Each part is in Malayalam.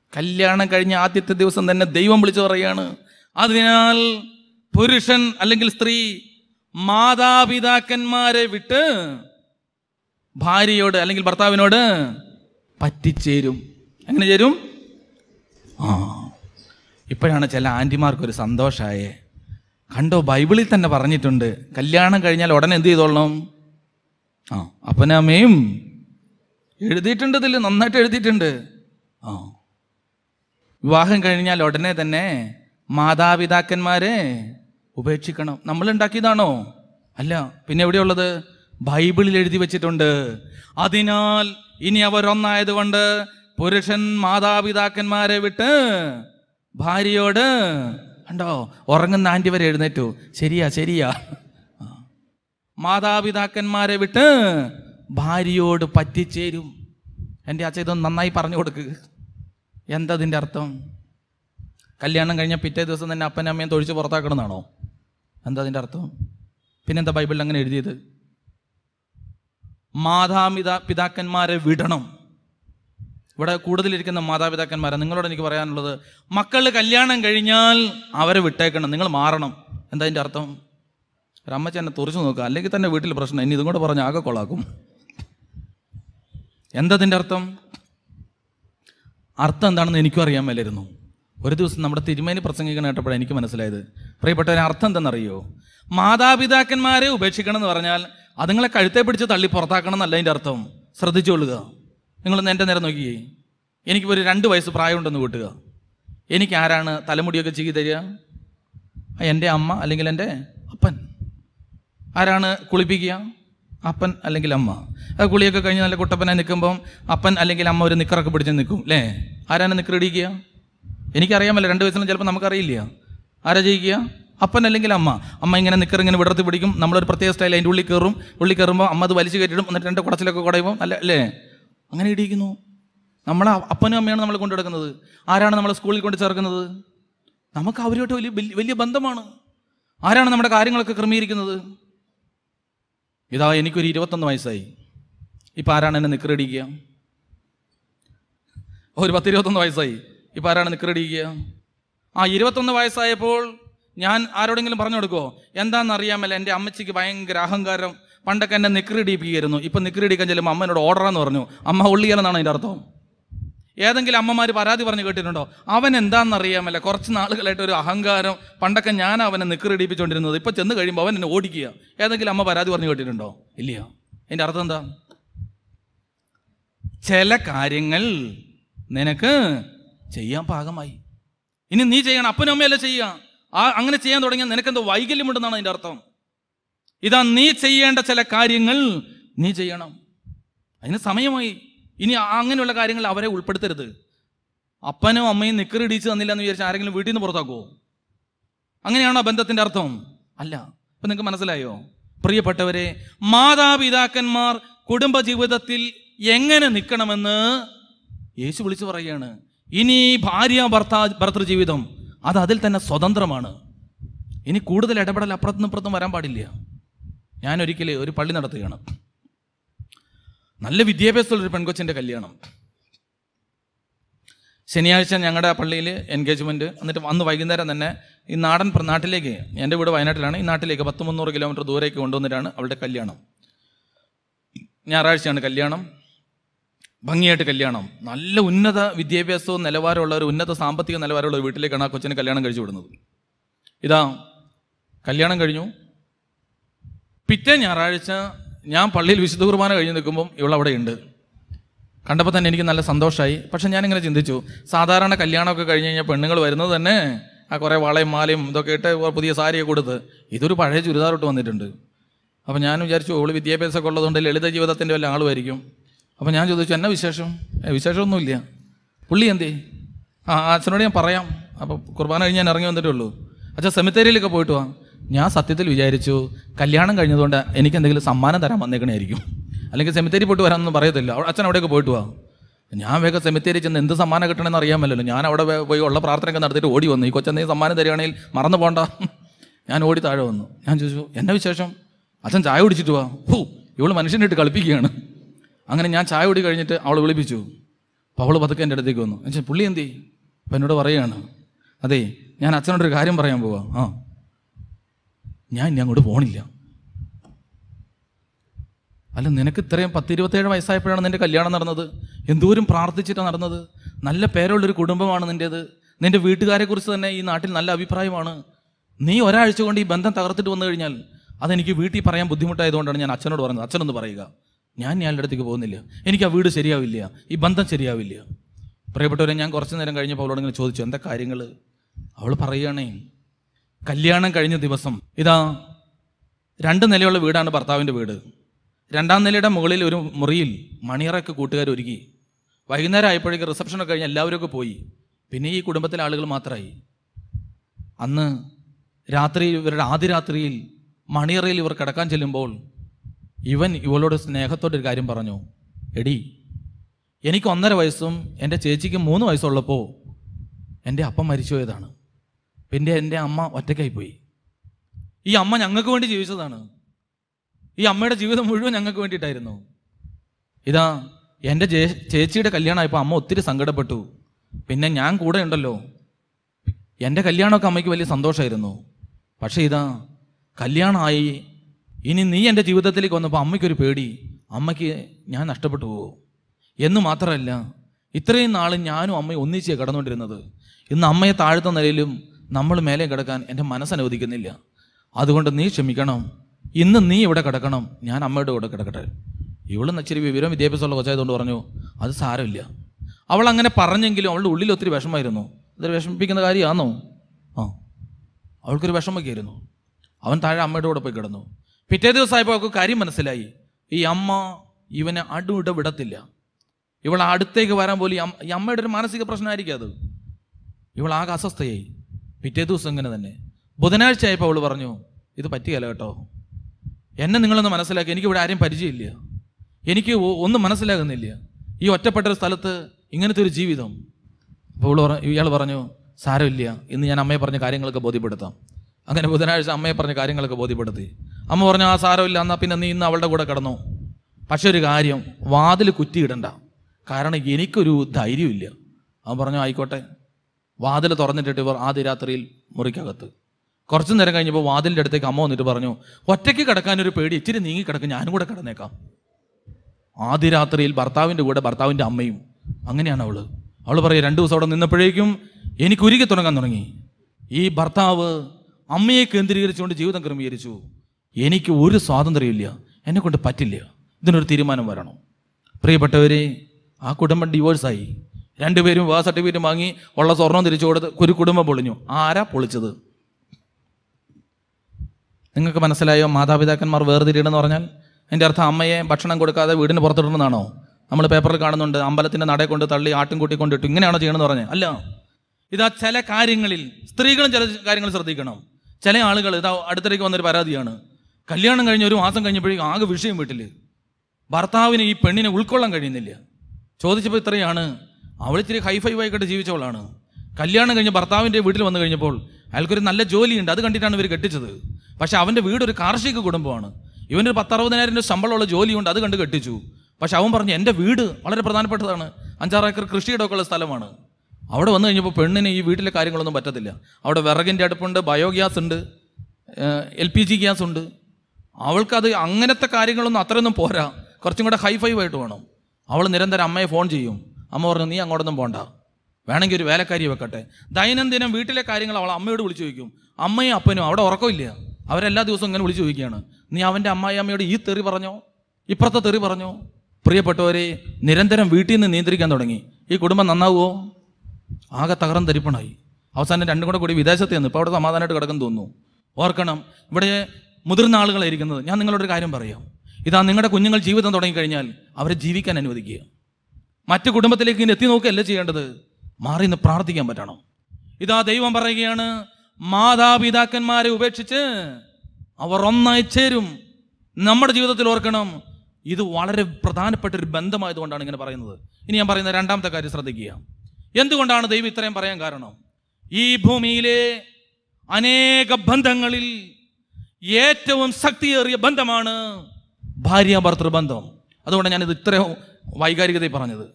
കല്യാണം കഴിഞ്ഞ ആദ്യത്തെ ദിവസം തന്നെ ദൈവം വിളിച്ചു പറയാണ് അതിനാൽ പുരുഷൻ അല്ലെങ്കിൽ സ്ത്രീ മാതാപിതാക്കന്മാരെ വിട്ട് ഭാര്യയോട് അല്ലെങ്കിൽ ഭർത്താവിനോട് പറ്റിച്ചേരും എങ്ങനെ ചേരും ആ ഇപ്പോഴാണ് ചില ആൻറ്റിമാർക്കൊരു സന്തോഷമായേ കണ്ടോ ബൈബിളിൽ തന്നെ പറഞ്ഞിട്ടുണ്ട് കല്യാണം കഴിഞ്ഞാൽ ഉടനെ എന്ത് ചെയ്തോളണം ആ അപ്പനമ്മയും എഴുതിയിട്ടുണ്ട് ഇതിൽ നന്നായിട്ട് എഴുതിയിട്ടുണ്ട് ആ വിവാഹം കഴിഞ്ഞാൽ ഉടനെ തന്നെ മാതാപിതാക്കന്മാരെ ഉപേക്ഷിക്കണം നമ്മൾ ഉണ്ടാക്കിയതാണോ അല്ല പിന്നെ എവിടെയുള്ളത് ബൈബിളിൽ എഴുതി വെച്ചിട്ടുണ്ട് അതിനാൽ ഇനി അവർ ഒന്നായതുകൊണ്ട് പുരുഷൻ മാതാപിതാക്കന്മാരെ വിട്ട് ഭാര്യയോട് കണ്ടോ ഉറങ്ങുന്ന ആൻറ്റി വരെ എഴുന്നേറ്റു ശരിയാ ശരിയാ ആ. മാതാപിതാക്കന്മാരെ വിട്ട് ഭാര്യയോട് പറ്റിച്ചേരും എൻ്റെ അച്ഛൻ ഇതൊന്ന് നന്നായി പറഞ്ഞു കൊടുക്ക് എന്താ അതിൻ്റെ അർത്ഥം കല്യാണം കഴിഞ്ഞ പിറ്റേ ദിവസം തന്നെ അപ്പനും അമ്മയും തൊഴിച്ച് പുറത്താക്കണമെന്നാണോ എന്താ അതിൻ്റെ അർത്ഥം പിന്നെന്താ ബൈബിളിൽ അങ്ങനെ എഴുതിയത് മാതാപിതാ പിതാക്കന്മാരെ വിടണം ഇവിടെ കൂടുതലിരിക്കുന്ന മാതാപിതാക്കന്മാരെ നിങ്ങളോട് എനിക്ക് പറയാനുള്ളത് മക്കൾ കല്യാണം കഴിഞ്ഞാൽ അവരെ വിട്ടേക്കണം നിങ്ങൾ മാറണം എന്താ അതിൻ്റെ അർത്ഥം ഒരമ്മച്ച എന്നെ തുറച്ചു നോക്കുക അല്ലെങ്കിൽ തന്നെ വീട്ടിൽ പ്രശ്നം ഇനി ഇതും കൂടെ പറഞ്ഞ് ആകെ കൊളാക്കും എന്താ അതിൻ്റെ അർത്ഥം അർത്ഥം എന്താണെന്ന് എനിക്കും അറിയാൻ മേലായിരുന്നു ഒരു ദിവസം നമ്മുടെ തിരുമേനി പ്രസംഗിക്കണം കേട്ടപ്പോഴാണ് എനിക്ക് മനസ്സിലായത് പ്രിയപ്പെട്ടവരെ അർത്ഥം എന്തെന്നറിയോ മാതാപിതാക്കന്മാരെ ഉപേക്ഷിക്കണം എന്ന് പറഞ്ഞാൽ അതുങ്ങളെ കഴുത്തെ പിടിച്ച് തള്ളി പുറത്താക്കണം എന്നല്ല അതിൻ്റെ അർത്ഥം ശ്രദ്ധിച്ചുകൊള്ളുക നിങ്ങളൊന്ന് എൻ്റെ നേരം നോക്കിയേ എനിക്കിപ്പോൾ ഒരു രണ്ട് വയസ്സ് പ്രായമുണ്ടെന്ന് കൂട്ടുക എനിക്ക് ആരാണ് തലമുടിയൊക്കെ ചീകി തരിക ആ, എൻ്റെ അമ്മ അല്ലെങ്കിൽ എൻ്റെ അപ്പൻ ആരാണ് കുളിപ്പിക്കുക അപ്പൻ അല്ലെങ്കിൽ അമ്മ ആ കുളിയൊക്കെ കഴിഞ്ഞ് നല്ല കുട്ടപ്പനെ നിൽക്കുമ്പം അപ്പൻ അല്ലെങ്കിൽ അമ്മ ഒരു നിക്കറൊക്കെ പിടിച്ച് നിൽക്കും അല്ലേ ആരാണ് നിക്കർ ഇടിക്കുക എനിക്കറിയാമല്ലോ രണ്ട് വയസ്സിലും ചിലപ്പോൾ നമുക്കറിയില്ല ആരാ ജയിക്കുക അപ്പൻ അല്ലെങ്കിൽ അമ്മ അമ്മ ഇങ്ങനെ നിക്കർ ഇങ്ങനെ വിടർത്തി പിടിക്കും നമ്മളൊരു പ്രത്യേക സ്റ്റൈൽ അതിൻ്റെ ഉള്ളിൽ കയറും ഉള്ളിൽ കയറുമ്പോൾ അമ്മ അത് വലിച്ചു കയറ്റിടും എന്നിട്ട് രണ്ട് കുടച്ചിലൊക്കെ കുടയുമ്പോൾ അല്ല അല്ലേ അങ്ങനെ ഇടിയിക്കുന്നു നമ്മളെ അപ്പനും അമ്മയാണ് നമ്മൾ കൊണ്ടുനടക്കുന്നത് ആരാണ് നമ്മളെ സ്കൂളിൽ കൊണ്ട് ചേർക്കുന്നത് നമുക്ക് അവരുമായിട്ട് വലിയ വലിയ- വലിയ ബന്ധമാണ് ആരാണ് നമ്മുടെ കാര്യങ്ങളൊക്കെ ക്രമീകരിക്കുന്നത് ഇതാ എനിക്കൊരു ഇരുപത്തൊന്ന് വയസ്സായി ഇപ്പം ആരാണ് എന്നെ നിക്കറടിക്കുക ഒരു പത്ത് ഇരുപത്തൊന്ന് വയസ്സായി ഇപ്പം ആരാണ് നിക്കറടിക്കുക ആ ഇരുപത്തൊന്ന് വയസ്സായപ്പോൾ ഞാൻ ആരോടെങ്കിലും പറഞ്ഞു കൊടുക്കുമോ എന്താണെന്ന് അറിയാമല്ലോ എൻ്റെ അമ്മച്ചിക്ക് ഭയങ്കര അഹങ്കാരം പണ്ടൊക്കെ എന്നെ നിക്കറിടിപ്പിക്കായിരുന്നു ഇപ്പം നിക്കറിടിക്കാൻ ചെല്ലുമ്പോൾ അമ്മ എന്നോട് ഓർഡറാന്ന് പറഞ്ഞു അമ്മ ഒള്ളിയാലെന്നാണ് അതിൻ്റെ അർത്ഥം ഏതെങ്കിലും അമ്മമാർ പരാതി പറഞ്ഞു കേട്ടിട്ടുണ്ടോ അവൻ എന്താണെന്ന് അറിയാമല്ല കുറച്ച് നാളുകളായിട്ട് ഒരു അഹങ്കാരം പണ്ടൊക്കെ ഞാൻ അവനെ നിക്കറിടിപ്പിച്ചുകൊണ്ടിരുന്നത് ഇപ്പം ചെന്ന് കഴിയുമ്പോൾ അവൻ എന്നെ ഓടിക്കുക ഏതെങ്കിലും അമ്മ പരാതി പറഞ്ഞു കേട്ടിട്ടുണ്ടോ ഇല്ല അതിൻ്റെ അർത്ഥം എന്താ ചില കാര്യങ്ങൾ നിനക്ക് ചെയ്യാൻ പാകമായി ഇനി നീ ചെയ്യണം അപ്പനും അമ്മയല്ല ചെയ്യുക ആ അങ്ങനെ ചെയ്യാൻ തുടങ്ങിയാൽ നിനക്കെന്തോ വൈകല്യമുണ്ടെന്നാണ് അതിൻ്റെ അർത്ഥം ഇതാ നീ ചെയ്യേണ്ട ചില കാര്യങ്ങൾ നീ ചെയ്യണം അതിന് സമയമായി ഇനി ആ- അങ്ങനെയുള്ള കാര്യങ്ങൾ അവരെ ഉൾപ്പെടുത്തരുത് അപ്പനും അമ്മയും നിക്കറിടിച്ച് തന്നില്ല എന്ന് വിചാരിച്ച് ആരെങ്കിലും വീട്ടിൽ നിന്ന് പുറത്താക്കുമോ അങ്ങനെയാണോ ബന്ധത്തിന്റെ അർത്ഥം അല്ല അപ്പൊ നിങ്ങൾക്ക് മനസ്സിലായോ പ്രിയപ്പെട്ടവരെ മാതാപിതാക്കന്മാർ കുടുംബ ജീവിതത്തിൽ എങ്ങനെ നിൽക്കണമെന്ന് യേശു വിളിച്ചു പറയുകയാണ് ഇനി ഭാര്യ ഭർത്താ ഭർത്തൃ ജീവിതം അത് അതിൽ തന്നെ സ്വതന്ത്രമാണ് ഇനി കൂടുതൽ ഇടപെടൽ അപ്പുറത്തും ഇപ്പുറത്തും വരാൻ പാടില്ല ഞാൻ ഒരിക്കൽ ഒരു പള്ളി നടത്തുകയാണ് നല്ല വിദ്യാഭ്യാസമുള്ള ഒരു പെൺകൊച്ചിൻ്റെ കല്യാണം ശനിയാഴ്ച ഞങ്ങളുടെ പള്ളിയിൽ എൻഗേജ്മെൻറ്റ് എന്നിട്ട് അന്ന് വൈകുന്നേരം തന്നെ ഈ നാടൻ പ്ര- നാട്ടിലേക്ക് എൻ്റെ വീട് വയനാട്ടിലാണ് ഈ നാട്ടിലേക്ക് പത്ത് മുന്നൂറ് കിലോമീറ്റർ ദൂരേക്ക് കൊണ്ടുവന്നിട്ടാണ് അവളുടെ കല്യാണം ഞായറാഴ്ചയാണ് കല്യാണം ഭംഗിയായിട്ട് കല്യാണം നല്ല ഉന്നത വിദ്യാഭ്യാസവും നിലവാരമുള്ള ഒരു ഉന്നത സാമ്പത്തിക നിലവാരമുള്ള ഒരു വീട്ടിലേക്കാണ് ആ കൊച്ചിനെ കല്യാണം കഴിച്ചു വിടുന്നത് ഇതാ കല്യാണം കഴിഞ്ഞു പിറ്റേ ഞായറാഴ്ച ഞാൻ പള്ളിയിൽ വിശുദ്ധ കുർബാന കഴിഞ്ഞ് നിൽക്കുമ്പം ഇവളവിടെ ഉണ്ട് കണ്ടപ്പോൾ തന്നെ എനിക്ക് നല്ല സന്തോഷമായി പക്ഷെ ഞാനിങ്ങനെ ചിന്തിച്ചു സാധാരണ കല്യാണമൊക്കെ കഴിഞ്ഞ് കഴിഞ്ഞാൽ പെണ്ണുങ്ങൾ വരുന്നത് തന്നെ ആ കുറേ വളയും മാലയും ഇതൊക്കെ ഇട്ട് പുതിയ സാരിയൊക്കെ കൊടുത്ത് ഇതൊരു പഴയ ചുരിദാറിട്ട് വന്നിട്ടുണ്ട് അപ്പോൾ ഞാൻ വിചാരിച്ചു ഓള് വിദ്യാഭ്യാസമൊക്കെ ഉള്ളതുകൊണ്ട് ലളിത ജീവിതത്തിൻ്റെ വല്ല ആളുമായിരിക്കും അപ്പോൾ ഞാൻ ചോദിച്ചു എന്നാ വിശേഷം ഏ വിശേഷമൊന്നുമില്ല പുള്ളി എന്തേ ആ ആ അച്ഛനോട് ഞാൻ പറയാം അപ്പോൾ കുർബാന കഴിഞ്ഞ് ഞാൻ ഇറങ്ങി വന്നിട്ടേ ഉള്ളൂ അച്ഛൻ സെമിത്തേരിയിലൊക്കെ പോയിട്ട് വാ ഞാൻ സത്യത്തിൽ വിചാരിച്ചു കല്യാണം കഴിഞ്ഞതുകൊണ്ട് എനിക്ക് എന്തെങ്കിലും സമ്മാനം തരാൻ വന്നേക്കണായിരിക്കും അല്ലെങ്കിൽ സെമിത്തേരി പോയിട്ട് വരാമെന്നൊന്നും പറയത്തില്ല അവിടെ- അച്ഛൻ അവിടെയൊക്കെ പോയിട്ട് വാ ഞാൻ വേഗം സെമിത്തേരി ചെന്ന് എന്ത് സമ്മാനം കിട്ടണമെന്ന് അറിയാമല്ലോ ഞാൻ അവിടെ വേ- പോയി ഉള്ള പ്രാർത്ഥനയൊക്കെ നടത്തിയിട്ട് ഓടി വന്നു ഈ കൊച്ചെന്തെങ്കിലും സമ്മാനം തരികയാണെങ്കിൽ മറന്നു പോണ്ട ഞാൻ ഓടി താഴെ വന്നു ഞാൻ ചോദിച്ചു എന്നെ വിശേഷം അച്ഛൻ ചായ കുടിച്ചിട്ട് വാ ഹൂ ഇവള് മനുഷ്യനെ ഇട്ട് കളിപ്പിക്കുകയാണ് അങ്ങനെ ഞാൻ ചായ കുടി കഴിഞ്ഞിട്ട് അവൾ വിളിപ്പിച്ചു അപ്പോൾ അവൾ പതുക്കെ എൻ്റെ അടുത്തേക്ക് വന്നു എന്നുവെച്ചാൽ പുള്ളി എന്തി അപ്പം എന്നോട് പറയുകയാണ് അതെ ഞാൻ അച്ഛനോടൊരു കാര്യം പറയാൻ പോവാ ആ ഞാൻ ഇനി അങ്ങോട്ട് പോണില്ല അല്ല നിനക്ക് ഇത്രയും പത്തിരുപത്തേഴ് വയസ്സായപ്പോഴാണ് നിന്റെ കല്യാണം നടന്നത് എന്തോരം പ്രാർത്ഥിച്ചിട്ടാണ് നടന്നത് നല്ല പേരുള്ളൊരു കുടുംബമാണ് നിൻ്റേത് നിന്റെ വീട്ടുകാരെക്കുറിച്ച് തന്നെ ഈ നാട്ടിൽ നല്ല അഭിപ്രായമാണ് നീ ഒരാഴ്ച കൊണ്ട് ഈ ബന്ധം തകർത്തിട്ട് വന്നു കഴിഞ്ഞാൽ അതെനിക്ക് വീട്ടിൽ പറയാൻ ബുദ്ധിമുട്ടായതുകൊണ്ടാണ് ഞാൻ അച്ഛനോട് പറഞ്ഞത് അച്ഛനൊന്ന് പറയുക ഞാൻ ഞാൻ്റെ അടുത്തേക്ക് പോകുന്നില്ല എനിക്ക് ആ വീട് ശരിയാവില്ല ഈ ബന്ധം ശരിയാവില്ല പ്രിയപ്പെട്ടവരെ ഞാൻ കുറച്ച് നേരം കഴിഞ്ഞപ്പോൾ അവളോട് ഇങ്ങനെ ചോദിച്ചു എന്താ കാര്യങ്ങൾ അവൾ പറയുകയാണേ കല്യാണം കഴിഞ്ഞ ദിവസം ഇതാ രണ്ട് നിലയുള്ള വീടാണ് ഭർത്താവിൻ്റെ വീട് രണ്ടാം നിലയുടെ മുകളിൽ ഒരു മുറിയിൽ മണിയറൊക്കെ കൂട്ടുകാർ ഒരുക്കി വൈകുന്നേരം ആയപ്പോഴേക്ക് റിസപ്ഷനൊക്കെ കഴിഞ്ഞ് എല്ലാവരും പോയി പിന്നെ ഈ കുടുംബത്തിലെ ആളുകൾ മാത്രമായി അന്ന് രാത്രി ഇവരുടെ ആദ്യ രാത്രിയിൽ മണിയറയിൽ ഇവർ കിടക്കാൻ ചെല്ലുമ്പോൾ ഇവൻ ഇവളോട് സ്നേഹത്തോടൊരു കാര്യം പറഞ്ഞു എടി എനിക്ക് ഒന്നര വയസ്സും എൻ്റെ ചേച്ചിക്ക് മൂന്ന് വയസ്സുള്ളപ്പോൾ എൻ്റെ അപ്പം മരിച്ചു പോയതാണ് പിന്നെ എൻ്റെ അമ്മ ഒറ്റയ്ക്കായി പോയി ഈ അമ്മ ഞങ്ങൾക്ക് വേണ്ടി ജീവിച്ചതാണ് ഈ അമ്മയുടെ ജീവിതം മുഴുവൻ ഞങ്ങൾക്ക് വേണ്ടിയിട്ടായിരുന്നു ഇതാ എൻ്റെ ജേ ചേച്ചിയുടെ കല്യാണമായപ്പോൾ അമ്മ ഒത്തിരി സങ്കടപ്പെട്ടു പിന്നെ ഞാൻ കൂടെ ഉണ്ടല്ലോ എൻ്റെ കല്യാണമൊക്കെ അമ്മയ്ക്ക് വലിയ സന്തോഷമായിരുന്നു പക്ഷേ ഇതാ കല്യാണമായി ഇനി നീ എൻ്റെ ജീവിതത്തിലേക്ക് വന്നപ്പോൾ അമ്മയ്ക്കൊരു പേടി അമ്മയ്ക്ക് ഞാൻ നഷ്ടപ്പെട്ടു പോകുമോ എന്ന് മാത്രമല്ല ഇത്രയും നാൾ ഞാനും അമ്മയും ഒന്നിച്ചേ കടന്നുകൊണ്ടിരുന്നത് ഇന്ന് അമ്മയെ താഴ്ത്ത നിലയിലും നമ്മൾ മേലെ കിടക്കാൻ എൻ്റെ മനസ്സനുവദിക്കുന്നില്ല അതുകൊണ്ട് നീ ക്ഷമിക്കണം ഇന്ന് നീ ഇവിടെ കിടക്കണം ഞാൻ അമ്മയുടെ കൂടെ കിടക്കട്ടെ ഇവള് ഇച്ചിരി വിവരം വിദ്യാഭ്യാസമുള്ള കൊച്ചായതുകൊണ്ട് പറഞ്ഞു അത് സാരമില്ല അവൾ അങ്ങനെ പറഞ്ഞെങ്കിലും അവളുടെ ഉള്ളിൽ ഒത്തിരി വിഷമമായിരുന്നു ഇതൊരു വിഷമിപ്പിക്കുന്ന കാര്യമാണോ ആ അവൾക്കൊരു വിഷമൊക്കെ ആയിരുന്നു അവൻ താഴെ അമ്മയുടെ കൂടെ പോയി കിടന്നു പിറ്റേ ദിവസമായപ്പോൾ അവൾക്ക് കാര്യം മനസ്സിലായി ഈ അമ്മ ഇവനെ അടുവിട വിടത്തില്ല ഇവൾ അടുത്തേക്ക് വരാൻ പോലും ഈ അമ്മ- ഈ അമ്മയുടെ ഒരു മാനസിക പ്രശ്നമായിരിക്കും അത് ഇവൾ ആകെ അസ്വസ്ഥയായി പിറ്റേ ദിവസം ഇങ്ങനെ തന്നെ ബുധനാഴ്ച ആയപ്പോൾ അവൾ പറഞ്ഞു ഇത് പറ്റിയല്ല കേട്ടോ എന്നെ നിങ്ങളൊന്ന് മനസ്സിലാക്കി എനിക്ക് ഇവിടെ ആരെയും പരിചയമില്ല എനിക്ക് ഒ- ഒന്നും മനസ്സിലാകുന്നില്ല ഈ ഒറ്റപ്പെട്ട ഒരു സ്ഥലത്ത് ഇങ്ങനത്തെ ഒരു ജീവിതം അപ്പോൾ ഇവള് പറഞ്ഞു ഇയാൾ പറഞ്ഞു സാരമില്ല ഇന്ന് ഞാൻ അമ്മയെ പറഞ്ഞ കാര്യങ്ങളൊക്കെ ബോധ്യപ്പെടുത്താം അങ്ങനെ ബുധനാഴ്ച അമ്മയെ പറഞ്ഞ കാര്യങ്ങളൊക്കെ ബോധ്യപ്പെടുത്തി അമ്മ പറഞ്ഞു ആ സാരമില്ല എന്നാൽ പിന്നെ നീ ഇന്ന് അവളുടെ കൂടെ കിടന്നു പക്ഷെ ഒരു കാര്യം വാതിൽ കുറ്റിയിടണ്ട കാരണം എനിക്കൊരു ധൈര്യമില്ല അവൻ പറഞ്ഞു ആയിക്കോട്ടെ വാതിൽ തുറന്നിട്ടിട്ട് ഇവർ ആദ്യ രാത്രിയിൽ മുറിക്കകത്ത് കുറച്ചു നേരം കഴിഞ്ഞപ്പോൾ വാതിലിൻ്റെ അടുത്തേക്ക് അമ്മ വന്നിട്ട് പറഞ്ഞു ഒറ്റയ്ക്ക് കിടക്കാനൊരു പേടി ഇച്ചിരി നീങ്ങി കിടക്കും ഞാനും കൂടെ കിടന്നേക്കാം ആദ്യ രാത്രിയിൽ ഭർത്താവിൻ്റെ കൂടെ ഭർത്താവിൻ്റെ അമ്മയും അങ്ങനെയാണ് അവള് അവൾ പറയും രണ്ട് ദിവസം അവിടെ നിന്നപ്പോഴേക്കും എനിക്ക് ഉരുകി തുടങ്ങാൻ തുടങ്ങി ഈ ഭർത്താവ് അമ്മയെ കേന്ദ്രീകരിച്ചുകൊണ്ട് ജീവിതം ക്രമീകരിച്ചു എനിക്ക് ഒരു സ്വാതന്ത്ര്യമില്ല എന്നെ കൊണ്ട് പറ്റില്ല ഇതിനൊരു തീരുമാനം വരണം പ്രിയപ്പെട്ടവരെ ആ കുടുംബം ഡിവോഴ്സായി രണ്ടുപേരും വിവാഹ സർട്ടിഫിക്കറ്റ് വാങ്ങി ഉള്ള സ്വർണം തിരിച്ചു കൊടുത്ത് ഒരു കുടുംബം പൊളിഞ്ഞു ആരാ പൊളിച്ചത് നിങ്ങൾക്ക് മനസ്സിലായോ മാതാപിതാക്കന്മാർ വേർതിരിയണമെന്ന് പറഞ്ഞാൽ എൻ്റെ അർത്ഥം അമ്മയെ ഭക്ഷണം കൊടുക്കാതെ വീടിന് പുറത്തിടണമെന്നാണോ നമ്മൾ പേപ്പറിൽ കാണുന്നുണ്ട് അമ്പലത്തിൻ്റെ നടയെ കൊണ്ട് തള്ളി ആട്ടും കൂട്ടി കൊണ്ടിട്ടു ഇങ്ങനെയാണോ ചെയ്യണമെന്ന് പറഞ്ഞത് അല്ല ഇതാ ചില കാര്യങ്ങളിൽ സ്ത്രീകളും ചില കാര്യങ്ങൾ ശ്രദ്ധിക്കണം ചില ആളുകൾ ഇതാ അടുത്തിടയ്ക്ക് വന്നൊരു പരാതിയാണ് കല്യാണം കഴിഞ്ഞ് ഒരു മാസം കഴിഞ്ഞപ്പോഴേക്കും ആകെ വിഷയം വീട്ടിൽ ഭർത്താവിന് ഈ പെണ്ണിനെ ഉൾക്കൊള്ളാൻ കഴിയുന്നില്ല ചോദിച്ചപ്പോൾ ഇത്രയാണ് അവൾ ഇത്തിരി ഹൈഫൈ ആയിക്കോട്ടെ ജീവിച്ചവളാണ് കല്യാണം കഴിഞ്ഞ് ഭർത്താവിൻ്റെ വീട്ടിൽ വന്നു കഴിഞ്ഞപ്പോൾ അയാൾക്കൊരു നല്ല ജോലിയുണ്ട് അത് കണ്ടിട്ടാണ് ഇവർ കെട്ടിച്ചത് പക്ഷെ അവൻ്റെ വീട് ഒരു കാർഷിക കുടുംബമാണ് ഇവനൊരു പത്തറുപതിനായിരം രൂപ ശമ്പളമുള്ള ജോലിയുണ്ട് അത് കണ്ട് കെട്ടിച്ചു പക്ഷെ അവൻ പറഞ്ഞു എൻ്റെ വീട് വളരെ പ്രധാനപ്പെട്ടതാണ് അഞ്ചാറ് ഏക്കർ കൃഷിയുടെ ഒക്കെ ഉള്ള സ്ഥലമാണ് അവിടെ വന്നു കഴിഞ്ഞപ്പോൾ പെണ്ണിന് ഈ വീട്ടിലെ കാര്യങ്ങളൊന്നും പറ്റത്തില്ല അവിടെ വിറകിൻ്റെ അടുപ്പുണ്ട് ബയോഗ്യാസ് ഉണ്ട് എൽ പി ജി ഗ്യാസ് ഉണ്ട് അവൾക്കത് അങ്ങനത്തെ കാര്യങ്ങളൊന്നും അത്രയൊന്നും പോരാ കുറച്ചും കൂടെ ഹൈ ഫൈവ് ആയിട്ട് വേണം അവൾ നിരന്തരം അമ്മയെ ഫോൺ ചെയ്യും അമ്മ പറഞ്ഞു നീ അങ്ങോട്ടൊന്നും പോണ്ട വേണമെങ്കിൽ ഒരു വേലക്കാരി വെക്കട്ടെ ദൈനംദിനം വീട്ടിലെ കാര്യങ്ങൾ അവൾ അമ്മയോട് വിളിച്ചു ചോദിക്കും അമ്മയും അപ്പനും അവിടെ ഉറക്കമില്ല അവരെല്ലാ ദിവസവും ഇങ്ങനെ വിളിച്ചു ചോദിക്കുകയാണ് നീ അവൻ്റെ അമ്മായി അമ്മയോട് ഈ തെറി പറഞ്ഞോ ഇപ്പുറത്തെ തെറി പറഞ്ഞോ പ്രിയപ്പെട്ടവരെ നിരന്തരം വീട്ടിൽ നിന്ന് നിയന്ത്രിക്കാൻ തുടങ്ങി ഈ കുടുംബം നന്നാവുമോ ആകെ തകർന്ന് തരിപ്പണായി അവസാനം രണ്ടും കൂടെ കൂടി വിദേശത്ത് ചെന്ന് ഇപ്പോൾ അവിടെ സമാധാനമായിട്ട് കിടക്കുന്നു തോന്നുന്നു ഓർക്കണം ഇവിടെ മുതിർന്ന ആളുകളായിരിക്കുന്നത് ഞാൻ നിങ്ങളോടൊരു കാര്യം പറയാം ഇതാ നിങ്ങളുടെ കുഞ്ഞുങ്ങൾ ജീവിതം തുടങ്ങിക്കഴിഞ്ഞാൽ അവരെ ജീവിക്കാൻ അനുവദിക്കുക മറ്റു കുടുംബത്തിലേക്ക് ഇനി എത്തി നോക്കുകയല്ല ചെയ്യേണ്ടത് മാറി നിന്ന് പ്രാർത്ഥിക്കാൻ പറ്റണം ഇതാ ദൈവം പറയുകയാണ് മാതാപിതാക്കന്മാരെ ഉപേക്ഷിച്ച് അവർ ഒന്നായി ചേരും നമ്മുടെ ജീവിതത്തിൽ ഓർക്കണം ഇത് വളരെ പ്രധാനപ്പെട്ട ഒരു ബന്ധമായതുകൊണ്ടാണ് ഇങ്ങനെ പറയുന്നത് ഇനി ഞാൻ പറയുന്ന രണ്ടാമത്തെ കാര്യം ശ്രദ്ധിക്കുക എന്തുകൊണ്ടാണ് ദൈവം ഇത്രയും പറയാൻ കാരണം ഈ ഭൂമിയിലെ അനേക ബന്ധങ്ങളിൽ ഏറ്റവും ശക്തിയേറിയ ബന്ധമാണ് ഭാര്യ ഭർത്തൃബന്ധം അതുകൊണ്ട് ഞാനിത് ഇത്രയും വൈകാരികതയിൽ പറഞ്ഞത്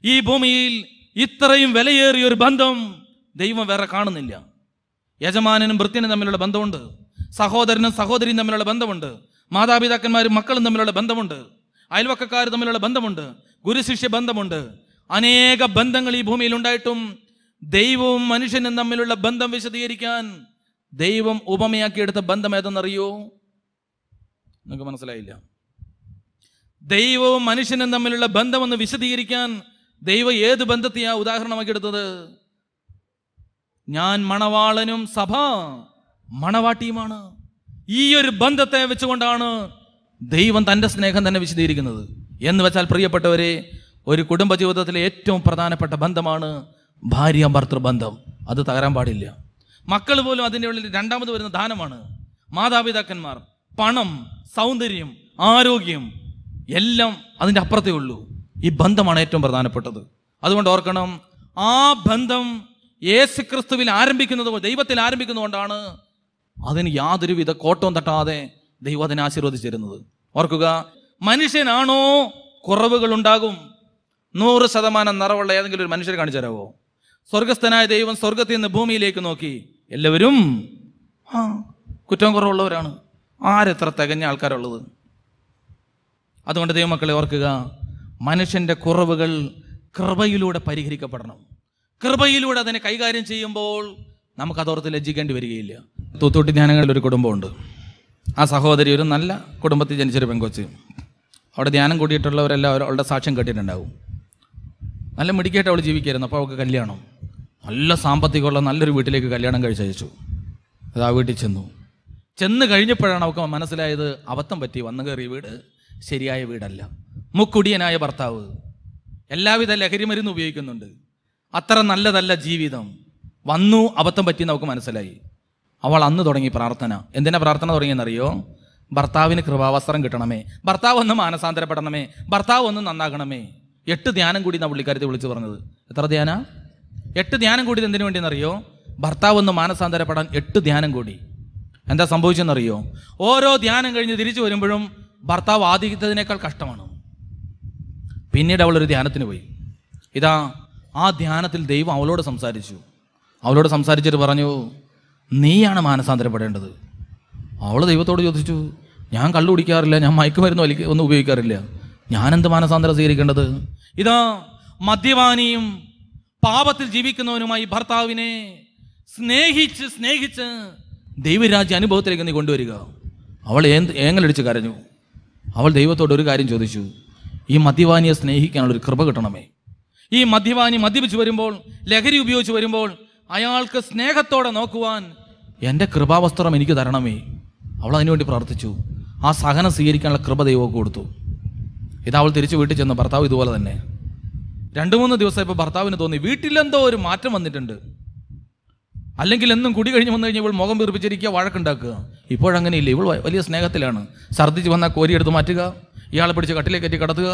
ഈ ഭൂമിയിൽ ഇത്രയും വിലയേറിയ ഒരു ബന്ധം ദൈവം വേറെ കാണുന്നില്ല യജമാനനും ഭൃത്യനും തമ്മിലുള്ള ബന്ധമുണ്ട് സഹോദരനും സഹോദരിയും തമ്മിലുള്ള ബന്ധമുണ്ട് മാതാപിതാക്കന്മാരും മക്കളും തമ്മിലുള്ള ബന്ധമുണ്ട് അയൽവക്കക്കാർ തമ്മിലുള്ള ബന്ധമുണ്ട് ഗുരുശിഷ്യ ബന്ധമുണ്ട് അനേക ബന്ധങ്ങൾ ഈ ഭൂമിയിൽ ഉണ്ടായിട്ടും ദൈവവും മനുഷ്യനും തമ്മിലുള്ള ബന്ധം വിശദീകരിക്കാൻ ദൈവം ഉപമയാക്കിയെടുത്ത ബന്ധം ഏതെന്നറിയോ നിങ്ങൾക്ക് മനസ്സിലായില്ല ദൈവവും മനുഷ്യനും തമ്മിലുള്ള ബന്ധമെന്ന് വിശദീകരിക്കാൻ ദൈവം ഏത് ബന്ധത്തെയാ ഉദാഹരണമാക്കി എടുത്തത് ഞാൻ മണവാളനും സഭ മണവാട്ടിയുമാണ് ഈ ഒരു ബന്ധത്തെ വെച്ചുകൊണ്ടാണ് ദൈവം തൻ്റെ സ്നേഹം തന്നെ വിശദീകരിക്കുന്നത് എന്ന് വെച്ചാൽ പ്രിയപ്പെട്ടവരെ ഒരു കുടുംബ ജീവിതത്തിലെ ഏറ്റവും പ്രധാനപ്പെട്ട ബന്ധമാണ് ഭാര്യ ഭർത്തൃ ബന്ധം അത് തകരാൻ പാടില്ല മക്കൾ പോലും അതിൻ്റെ ഉള്ളിൽ രണ്ടാമത് വരുന്ന ദാനമാണ് മാതാപിതാക്കന്മാർ പണം സൗന്ദര്യം ആരോഗ്യം എല്ലാം അതിൻ്റെ അപ്പുറത്തേ ഉള്ളൂ ഈ ബന്ധമാണ് ഏറ്റവും പ്രധാനപ്പെട്ടത് അതുകൊണ്ട് ഓർക്കണം ആ ബന്ധം യേശു ക്രിസ്തുവിൽ ആരംഭിക്കുന്നത് ദൈവത്തിൽ ആരംഭിക്കുന്നതുകൊണ്ടാണ് അതിന് യാതൊരുവിധ കോട്ടവും തട്ടാതെ ദൈവം അതിനെ ആശീർവദിച്ചിരുന്നത് ഓർക്കുക മനുഷ്യനാണോ കുറവുകൾ ഉണ്ടാകും നൂറ് ശതമാനം നിറവുള്ള ഏതെങ്കിലും ഒരു മനുഷ്യരെ കാണിച്ചു തരാമോ സ്വർഗസ്ഥനായ ദൈവം സ്വർഗത്തിൽ നിന്ന് ഭൂമിയിലേക്ക് നോക്കി എല്ലാവരും ആ കുറ്റം കുറവുള്ളവരാണ് ആരെത്ര തികഞ്ഞ ആൾക്കാരുള്ളത് അതുകൊണ്ട് ദൈവമക്കളെ ഓർക്കുക മനുഷ്യൻ്റെ കുറവുകൾ കൃപയിലൂടെ പരിഹരിക്കപ്പെടണം കൃപയിലൂടെ അതിനെ കൈകാര്യം ചെയ്യുമ്പോൾ നമുക്ക് അതോർത്ത് ലജ്ജിക്കേണ്ടി വരികയില്ല തൂത്തൂട്ടി ധ്യാനങ്ങളിൽ ഒരു കുടുംബമുണ്ട് ആ സഹോദരി ഒരു നല്ല കുടുംബത്തിൽ ജനിച്ചൊരു പെങ്കൊച്ച് അവിടെ ധ്യാനം കൂടിയിട്ടുള്ളവരെല്ലാം അവരുടെ- അവളുടെ സാക്ഷ്യം കേട്ടിട്ടുണ്ടാവും നല്ല മിടിക്കായിട്ട് അവൾ ജീവിക്കായിരുന്നു അപ്പോൾ അവൾക്ക് കല്യാണം നല്ല സാമ്പത്തികമുള്ള നല്ലൊരു വീട്ടിലേക്ക് കല്യാണം കഴിച്ചയച്ചു അത് ആ വീട്ടിൽ ചെന്നു ചെന്ന് കഴിഞ്ഞപ്പോഴാണ് അവൾക്ക് മനസ്സിലായത് അബദ്ധം പറ്റി വന്നു കയറിയ വീട് ശരിയായ വീടല്ല മുക്കുടിയനായ ഭർത്താവ് എല്ലാവിധ ലഹരി മരുന്ന് ഉപയോഗിക്കുന്നുണ്ട് അത്ര നല്ലതല്ല ജീവിതം വന്നു അബദ്ധം പറ്റി നമുക്ക് മനസ്സിലായി അവൾ അന്ന് തുടങ്ങി പ്രാർത്ഥന എന്തിനാ പ്രാർത്ഥന തുടങ്ങിയെന്നറിയോ ഭർത്താവിന് കൃപാവസ്ത്രം കിട്ടണമേ ഭർത്താവ് ഒന്ന് മാനസാന്തരപ്പെടണമേ ഭർത്താവ് ഒന്ന് നന്നാകണമേ എട്ട് ധ്യാനം കൂടി എന്നാ പുള്ളിക്കാരത്തെ വിളിച്ചു പറഞ്ഞത് എത്ര ധ്യാന എട്ട് ധ്യാനം കൂടി എന്തിനു വേണ്ടിയെന്നറിയോ ഭർത്താവ് ഒന്ന് മാനസാന്തരപ്പെടാൻ എട്ട് ധ്യാനം കൂടി എന്താ സംഭവിച്ചെന്നറിയോ ഓരോ ധ്യാനം കഴിഞ്ഞ് തിരിച്ചു വരുമ്പോഴും ഭർത്താവ് ആദ്യത്തേതിനേക്കാൾ കഷ്ടമാണ് പിന്നീട് അവളൊരു ധ്യാനത്തിന് പോയി ഇതാ ആ ധ്യാനത്തിൽ ദൈവം അവളോട് സംസാരിച്ചു അവളോട് സംസാരിച്ചിട്ട് പറഞ്ഞു നീയാണ് മാനസാന്തരപ്പെടേണ്ടത് അവൾ ദൈവത്തോട് ചോദിച്ചു ഞാൻ കള്ളു കുടിക്കാറില്ല ഞാൻ മയക്കുമരുന്ന് വലിക്ക ഒന്നും ഉപയോഗിക്കാറില്ല ഞാനെന്ത് മാനസാന്തരം സ്വീകരിക്കേണ്ടത് ഇതാ മദ്യപാനിയും പാപത്തിൽ ജീവിക്കുന്നവനുമായി ഭർത്താവിനെ സ്നേഹിച്ച് സ്നേഹിച്ച് ദൈവരാജ്യ അനുഭവത്തിലേക്ക് നീ കൊണ്ടുവരിക അവൾ ഏന്ത് ഏങ്ങലടിച്ച് കരഞ്ഞു അവൾ ദൈവത്തോട് ഒരു കാര്യം ചോദിച്ചു ഈ മദ്യപാനിയെ സ്നേഹിക്കാനുള്ളൊരു കൃപ കിട്ടണമേ ഈ മദ്യപാനി മദ്യപിച്ച് വരുമ്പോൾ ലഹരി ഉപയോഗിച്ച് വരുമ്പോൾ അയാൾക്ക് സ്നേഹത്തോടെ നോക്കുവാൻ എൻ്റെ കൃപാവസ്ത്രം എനിക്ക് തരണമേ അവൾ അതിനുവേണ്ടി പ്രാർത്ഥിച്ചു ആ സഹനം സ്വീകരിക്കാനുള്ള കൃപ ദൈവം കൊടുത്തു ഇത് അവൾ തിരിച്ച് വീട്ടിൽ ചെന്നു ഭർത്താവ് ഇതുപോലെ തന്നെ രണ്ടു മൂന്ന് ദിവസം ഇപ്പോൾ ഭർത്താവിന് തോന്നി വീട്ടിലെന്തോ ഒരു മാറ്റം വന്നിട്ടുണ്ട് അല്ലെങ്കിൽ എന്നും കുടി കഴിഞ്ഞ് വന്നു കഴിഞ്ഞാൽ ഇവൾ മുഖം വീർപ്പിച്ചിരിക്കുക വഴക്കുണ്ടാക്കുക ഇപ്പോഴങ്ങനെയില്ല ഇവൾ വ- വലിയ സ്നേഹത്തിലാണ് ഛർദ്ദിച്ച് വന്നാൽ കോരിയെടുത്ത് മാറ്റുക ഇയാളെ പിടിച്ച് കട്ടിലേക്ക് കയറ്റി കടത്തുക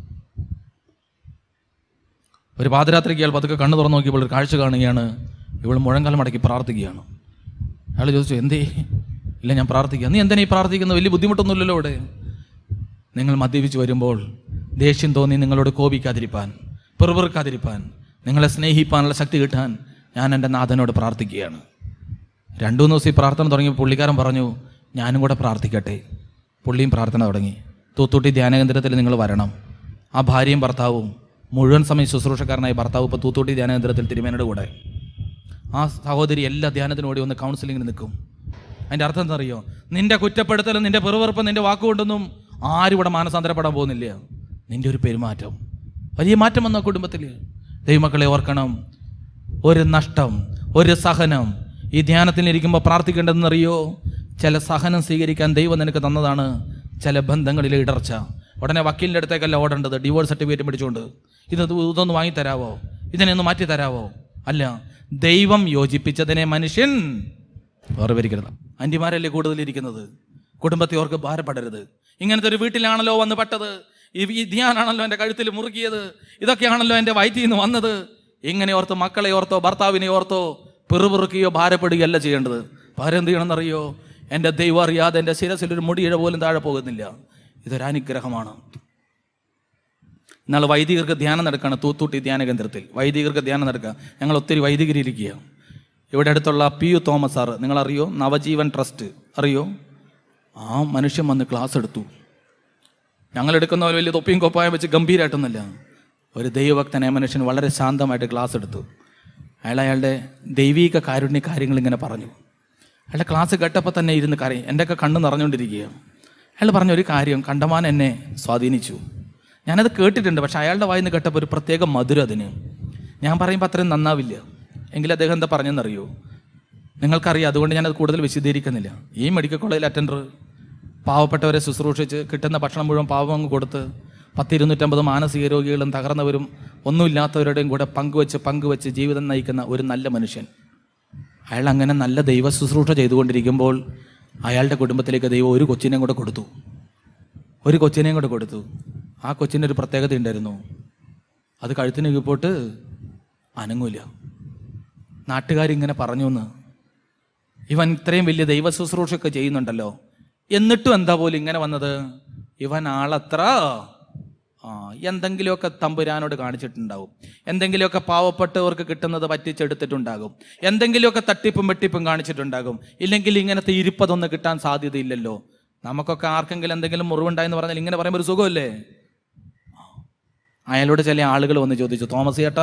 ഒരു പാതിരാത്രിക്ക് ഇയാൾ പതുക്കെ കണ്ണു തുറന്ന് നോക്കിയപ്പോൾ ഒരു കാഴ്ച കാണുകയാണ് ഇവൾ മുഴങ്കാലം മടക്കി പ്രാർത്ഥിക്കുകയാണ് അയാൾ ചോദിച്ചു എന്തേ ഇല്ല ഞാൻ പ്രാർത്ഥിക്കുക നീ എന്തിനാ ഈ പ്രാർത്ഥിക്കുന്നത് വലിയ ബുദ്ധിമുട്ടൊന്നുമില്ലല്ലോ ഇവിടെ നിങ്ങൾ മദ്യപിച്ച് വരുമ്പോൾ ദേഷ്യം തോന്നി നിങ്ങളോട് കോപിക്കാതിരിപ്പാൻ പെറുപെറുക്കാതിരിപ്പാൻ നിങ്ങളെ സ്നേഹിപ്പാനുള്ള ശക്തി കിട്ടാൻ ഞാൻ എൻ്റെ നാഥനോട് പ്രാർത്ഥിക്കുകയാണ് രണ്ടു മൂന്ന് ദിവസം ഈ പ്രാർത്ഥന തുടങ്ങിയപ്പോൾ പുള്ളിക്കാരൻ പറഞ്ഞു ഞാനും കൂടെ പ്രാർത്ഥിക്കട്ടെ പുള്ളിയും പ്രാർത്ഥന തുടങ്ങി തൂത്തൂട്ടി ധ്യാനകേന്ദ്രത്തിൽ നിങ്ങൾ വരണം ആ ഭാര്യയും ഭർത്താവും മുഴുവൻ സമയം ശുശ്രൂഷക്കാരനായ ഭർത്താവ് ഇപ്പോൾ തൂത്തൂട്ടി ധ്യാനകേന്ദ്രത്തിൽ തിരുമേനയുടെ കൂടെ ആ സഹോദരി എല്ലാ ധ്യാനത്തിനും കൂടി ഒന്ന് കൗൺസിലിങ്ങിന് നിൽക്കും അതിൻ്റെ അർത്ഥം എന്താ അറിയോ നിന്റെ കുറ്റപ്പെടുത്തലും നിന്റെ പെറുവെറുപ്പ് നിന്റെ വാക്കുകൊണ്ടൊന്നും ആരും ഇവിടെ മാനസാന്തരപ്പെടാൻ പോകുന്നില്ല നിന്റെ ഒരു പെരുമാറ്റം വലിയ മാറ്റം വന്ന കുടുംബത്തിൽ ദൈവമക്കളെ ഓർക്കണം ഒരു നഷ്ടം ഒരു സഹനം ഈ ധ്യാനത്തിൽ ഇരിക്കുമ്പോൾ പ്രാർത്ഥിക്കേണ്ടതെന്നറിയോ ചില സഹനം സ്വീകരിക്കാൻ ദൈവം നിനക്ക് തന്നതാണ് ചില ബന്ധങ്ങളിലെ ഇടർച്ച ഉടനെ വക്കീലിൻ്റെ അടുത്തേക്കല്ല ഓടേണ്ടത് ഡിവോഴ്സ് സർട്ടിഫിക്കറ്റ് പിടിച്ചുകൊണ്ട് ഇത് ഇതൊന്ന് വാങ്ങിത്തരാവോ ഇതിനെ ഒന്ന് മാറ്റി തരാവോ അല്ല ദൈവം യോജിപ്പിച്ചതിനെ മനുഷ്യൻ വേർതിരിക്കരുത് ആൻറ്റിമാരല്ലേ കൂടുതലിരിക്കുന്നത് കുടുംബത്തെ ഓർക്ക് ഭാരപ്പെടരുത് ഇങ്ങനത്തെ ഒരു വീട്ടിലാണല്ലോ വന്ന് പെട്ടത് ഈ ഈ ധ്യാനാണല്ലോ എൻ്റെ കഴുത്തിൽ മുറുകിയത് ഇതൊക്കെയാണല്ലോ എൻ്റെ വയറ്റിൽ നിന്ന് വന്നത് ഇങ്ങനെ ഓർത്ത് മക്കളെ ഓർത്തോ ഭർത്താവിനെ ഓർത്തോ പിറുപിറുക്കുകയോ ഭാരപ്പെടുകയല്ല ചെയ്യേണ്ടത് ഭാരം എന്ത് ചെയ്യണമെന്നറിയോ എൻ്റെ ദൈവം അറിയാതെ എൻ്റെ ശിരസിൽ ഒരു മുടിയിഴ പോലും താഴെ പോകുന്നില്ല ഇതൊരു അനുഗ്രഹമാണ് ഇന്നാൾ വൈദികർക്ക് ധ്യാനം നടക്കുകയാണ് തൂത്തൂട്ടി ധ്യാന കേന്ദ്രത്തിൽ വൈദികർക്ക് ധ്യാനം നടക്കുക ഞങ്ങൾ ഒത്തിരി വൈദികരിരിക്കുക ഇവിടെ അടുത്തുള്ള പി യു തോമസ് സാറ് നിങ്ങളറിയോ നവജീവൻ ട്രസ്റ്റ് അറിയോ ആ മനുഷ്യൻ വന്ന് ക്ലാസ് എടുത്തു ഞങ്ങൾ എടുക്കുന്ന പോലെ വലിയ തൊപ്പിയും കൊപ്പായം വെച്ച് ഗംഭീരമായിട്ടൊന്നുമില്ല ഒരു ദൈവഭക്തനായ മനുഷ്യൻ വളരെ ശാന്തമായിട്ട് ക്ലാസ് എടുത്തു അയാൾ അയാളുടെ ദൈവീക കാരുണ്യ കാര്യങ്ങൾ ഇങ്ങനെ പറഞ്ഞു അയാളുടെ ക്ലാസ് കേട്ടപ്പോൾ തന്നെ ഇരുന്ന് കരയും എൻ്റെയൊക്കെ കണ്ണ് നിറഞ്ഞുകൊണ്ടിരിക്കുക അയാൾ പറഞ്ഞ ഒരു കാര്യം കണ്ടമാൻ എന്നെ സ്വാധീനിച്ചു ഞാനത് കേട്ടിട്ടുണ്ട് പക്ഷെ അയാളുടെ വായിന്ന് കേട്ടപ്പോൾ ഒരു പ്രത്യേക മധുരം അതിന് ഞാൻ പറയുമ്പോൾ അത്രയും നന്നാവില്ല എങ്കിൽ അദ്ദേഹം എന്താ പറഞ്ഞെന്നറിയോ നിങ്ങൾക്കറിയാം അതുകൊണ്ട് ഞാനത് കൂടുതൽ വിശദീകരിക്കുന്നില്ല ഈ മെഡിക്കൽ കോളേജിൽ അറ്റൻഡർ പാവപ്പെട്ടവരെ ശുശ്രൂഷിച്ച് കിട്ടുന്ന ഭക്ഷണം മുഴുവൻ പാവം അങ്ങ് കൊടുത്ത് പത്തിരുന്നൂറ്റമ്പത് മാനസിക രോഗികളും തകർന്നവരും ഒന്നുമില്ലാത്തവരുടെയും കൂടെ പങ്കുവെച്ച് പങ്കുവെച്ച് ജീവിതം നയിക്കുന്ന ഒരു നല്ല മനുഷ്യൻ അയാൾ അങ്ങനെ നല്ല ദൈവ ശുശ്രൂഷ ചെയ്തുകൊണ്ടിരിക്കുമ്പോൾ അയാളുടെ കുടുംബത്തിലേക്ക് ദൈവം ഒരു കൊച്ചിനെയും കൂടെ കൊടുത്തു ഒരു കൊച്ചിനെയും കൂടെ കൊടുത്തു ആ കൊച്ചിന് ഒരു പ്രത്യേകത ഉണ്ടായിരുന്നു അത് കഴുത്തിന് കീപ്പോട്ട് അനങ്ങൂല നാട്ടുകാരിങ്ങനെ പറഞ്ഞു എന്ന് ഇവൻ ഇത്രയും വലിയ ദൈവ ശുശ്രൂഷയൊക്കെ ചെയ്യുന്നുണ്ടല്ലോ എന്നിട്ടും എന്താ പോലും ഇങ്ങനെ വന്നത് ഇവൻ ആളത്ര ആ എന്തെങ്കിലുമൊക്കെ തമ്പുരാനോട് കാണിച്ചിട്ടുണ്ടാവും എന്തെങ്കിലുമൊക്കെ പാവപ്പെട്ടവർക്ക് കിട്ടുന്നത് പറ്റിച്ചെടുത്തിട്ടുണ്ടാകും എന്തെങ്കിലുമൊക്കെ തട്ടിപ്പും വെട്ടിപ്പും കാണിച്ചിട്ടുണ്ടാകും ഇല്ലെങ്കിൽ ഇങ്ങനത്തെ ഇരിപ്പതൊന്നും കിട്ടാൻ സാധ്യതയില്ലല്ലോ നമുക്കൊക്കെ ആർക്കെങ്കിലും എന്തെങ്കിലും മുറിവുണ്ടായെന്ന് പറഞ്ഞാൽ ഇങ്ങനെ പറയുമ്പോൾ ഒരു സുഖമല്ലേ അയാളോട് ചില ആളുകൾ വന്ന് ചോദിച്ചു തോമസ് ചേട്ടാ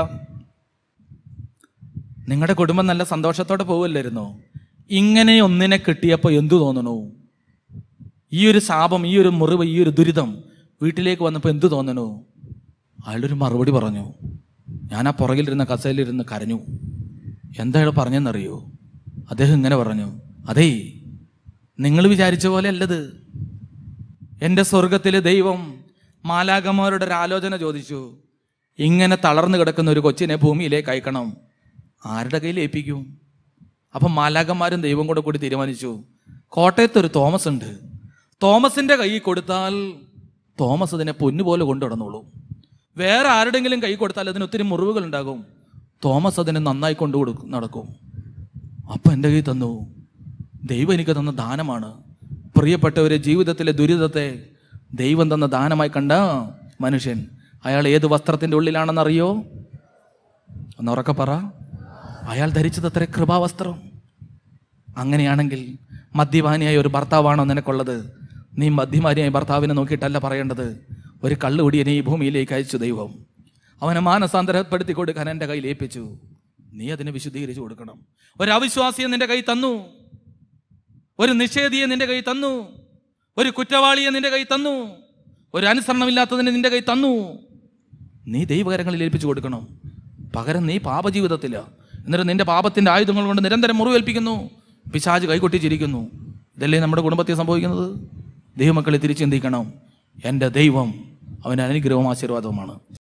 നിങ്ങളുടെ കുടുംബം നല്ല സന്തോഷത്തോടെ പോവില്ലായിരുന്നോ ഇങ്ങനെ ഒന്നിനെ കിട്ടിയപ്പോൾ എന്തു തോന്നണു ഈ ഒരു ശാപം ഈ ഒരു മുറിവ് ഈ ഒരു ദുരിതം വീട്ടിലേക്ക് വന്നപ്പോൾ എന്തു തോന്നണു അയാളൊരു മറുപടി പറഞ്ഞു ഞാൻ ആ പുറകിലിരുന്ന കസയിലിരുന്ന് കരഞ്ഞു എന്താ അയാൾ പറഞ്ഞെന്നറിയോ അദ്ദേഹം ഇങ്ങനെ പറഞ്ഞു അതേ നിങ്ങൾ വിചാരിച്ച പോലെ അല്ലത് എൻ്റെ സ്വർഗത്തിലെ ദൈവം മാലാകന്മാരുടെ ഒരു ആലോചന ചോദിച്ചു ഇങ്ങനെ തളർന്നു കിടക്കുന്ന ഒരു കൊച്ചിനെ ഭൂമിയിലേക്ക് അയക്കണം ആരുടെ കയ്യിൽ ഏൽപ്പിക്കും അപ്പം മാലാകന്മാരും ദൈവം കൂടെ കൂടി തീരുമാനിച്ചു കോട്ടയത്ത് ഒരു തോമസ് ഉണ്ട് തോമസിന്റെ കൈ കൊടുത്താൽ തോമസ് അതിനെ പൊന്നുപോലെ കൊണ്ടു നടന്നോളൂ വേറെ ആരുടെങ്കിലും കൈ കൊടുത്താൽ അതിന് ഒത്തിരി മുറിവുകൾ ഉണ്ടാകും തോമസ് അതിനെ നന്നായി കൊണ്ടു കൊടുക്കും നടക്കും അപ്പം എൻ്റെ കൈ തന്നു ദൈവം എനിക്ക് തന്ന ദാനമാണ് പ്രിയപ്പെട്ടവരെ ജീവിതത്തിലെ ദുരിതത്തെ ദൈവം തന്ന ദാനമായി കണ്ട മനുഷ്യൻ അയാൾ ഏത് വസ്ത്രത്തിൻ്റെ ഉള്ളിലാണെന്നറിയോ ഒന്ന് ഉറക്കെ പറ അയാൾ ധരിച്ചത് അത്ര കൃപാവസ്ത്രം അങ്ങനെയാണെങ്കിൽ മദ്യപാനിയായ ഒരു ഭർത്താവാണോ നിനക്കുള്ളത് നീ മദ്യപാനിയായ ഭർത്താവിനെ നോക്കിയിട്ടല്ല പറയേണ്ടത് ഒരു കള്ളുപിടിയനെ ഈ ഭൂമിയിലേക്ക് അയച്ചു ദൈവം അവനെ മാനസാന്തരപ്പെടുത്തി കൊടുക്കാൻ എൻ്റെ കയ്യിൽ ഏൽപ്പിച്ചു നീ അതിനെ വിശുദ്ധീകരിച്ചു കൊടുക്കണം ഒരു അവിശ്വാസിയെ നിന്റെ കൈ തന്നു ഒരു നിഷേധിയെ നിന്റെ കൈ തന്നു ഒരു കുറ്റവാളിയെ നിന്റെ കൈ തന്നു ഒരു അനുസരണമില്ലാത്തതിനെ നിന്റെ കൈ തന്നു നീ ദൈവകരങ്ങളിൽ ഏൽപ്പിച്ചു കൊടുക്കണം പകരം നീ പാപജീവിതത്തില്ല എന്നിട്ട് നിന്റെ പാപത്തിന്റെ ആയുധങ്ങൾ കൊണ്ട് നിരന്തരം മുറിവേൽപ്പിക്കുന്നു പിശാജ് കൈകൊട്ടിച്ചിരിക്കുന്നു ഇതല്ലേ നമ്മുടെ കുടുംബത്തിൽ സംഭവിക്കുന്നത് ദൈവമക്കളെ തിരിച്ചിന്തിക്കണം എൻ്റെ ദൈവം അവൻ്റെ അനുഗ്രഹവും ആശീർവാദവുമാണ്